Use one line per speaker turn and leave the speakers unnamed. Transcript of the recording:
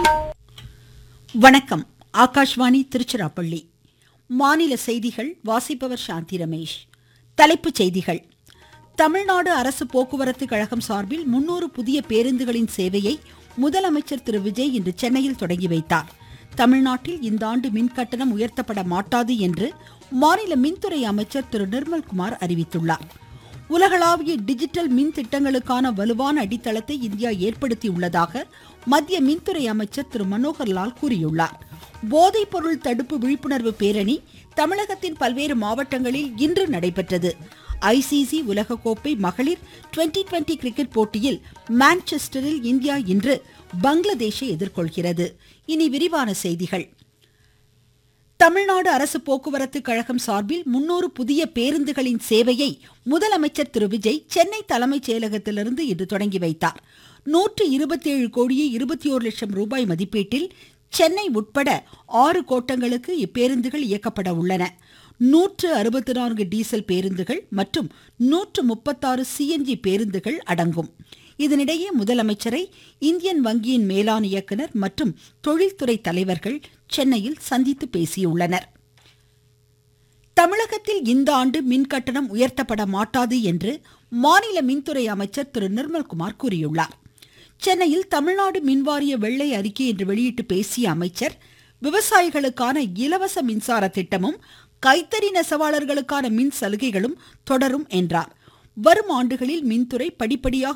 வணக்கம் ஆகாஷ்வாணி திருச்சிராப்பள்ளி மாநில செய்திகள் வாசிப்பவர் சாந்தி ரமேஷ் தலைப்புச் செய்திகள் தமிழ்நாடு அரசு போக்குவரத்து கழகம் சார்பில் முன்னூறு புதிய பேருந்துகளின் சேவையை முதலமைச்சர் திரு விஜய் இன்று சென்னையில் தொடங்கி வைத்தார் தமிழ்நாட்டில் இந்த ஆண்டு மின் கட்டணம் உயர்த்தப்பட மாட்டாது என்று மாநில மின்துறை அமைச்சர் திரு நிர்மல்குமார் அறிவித்துள்ளார் உலகளாவிய டிஜிட்டல் மின் திட்டங்களுக்கான வலுவான அடித்தளத்தை இந்தியா ஏற்படுத்தியுள்ளதாக மத்திய மின்துறை அமைச்சர் திரு மனோகர் லால் கூறியுள்ளார் போதைப் பொருள் தடுப்பு விழிப்புணர்வு பேரணி தமிழகத்தின் பல்வேறு மாவட்டங்களில் இன்று நடைபெற்றது ஐசிசி உலகக்கோப்பை மகளிர் டுவெண்டி டுவெண்டி கிரிக்கெட் போட்டியில் மான்செஸ்டரில் இந்தியா இன்று பங்களாதேஷை எதிர்கொள்கிறது இனி விரிவான செய்திகள் தமிழ்நாடு அரசு போக்குவரத்து கழகம் சார்பில் முன்னூறு புதிய பேருந்துகளின் சேவையை முதலமைச்சர் திரு விஜய் சென்னை தலைமைச் செயலகத்திலிருந்து இன்று தொடங்கி வைத்தார் நூற்று இருபத்தி ஏழு கோடியே இருபத்தி ஓரு லட்சம் ரூபாய் மதிப்பீட்டில் சென்னை உட்பட ஆறு கோட்டங்களுக்கு இப்பேருந்துகள் இயக்கப்பட உள்ளன நூற்று அறுபத்தி நான்கு டீசல் பேருந்துகள் மற்றும் நூற்று முப்பத்தாறு சிஎன்ஜி பேருந்துகள் அடங்கும் இதனிடையே முதலமைச்சரை இந்தியன் வங்கியின் மேலாண் இயக்குனர் மற்றும் தொழில்துறை தலைவர்கள் சென்னையில் சந்தித்து பேசியுள்ளனர் தமிழகத்தில் இந்த ஆண்டு மின் கட்டணம் உயர்த்தப்பட மாட்டாது என்று மாநில மின்துறை அமைச்சர் திரு நிர்மல்குமார் கூறியுள்ளார் சென்னையில் தமிழ்நாடு மின்வாரிய வெள்ளை அறிக்கை என்று வெளியிட்டு பேசிய அமைச்சர் விவசாயிகளுக்கான இலவச மின்சார திட்டமும் கைத்தறி நெசவாளர்களுக்கான மின் சலுகைகளும் தொடரும் என்றார் வரும் ஆண்டுகளில் மின்துறை படிப்படியாக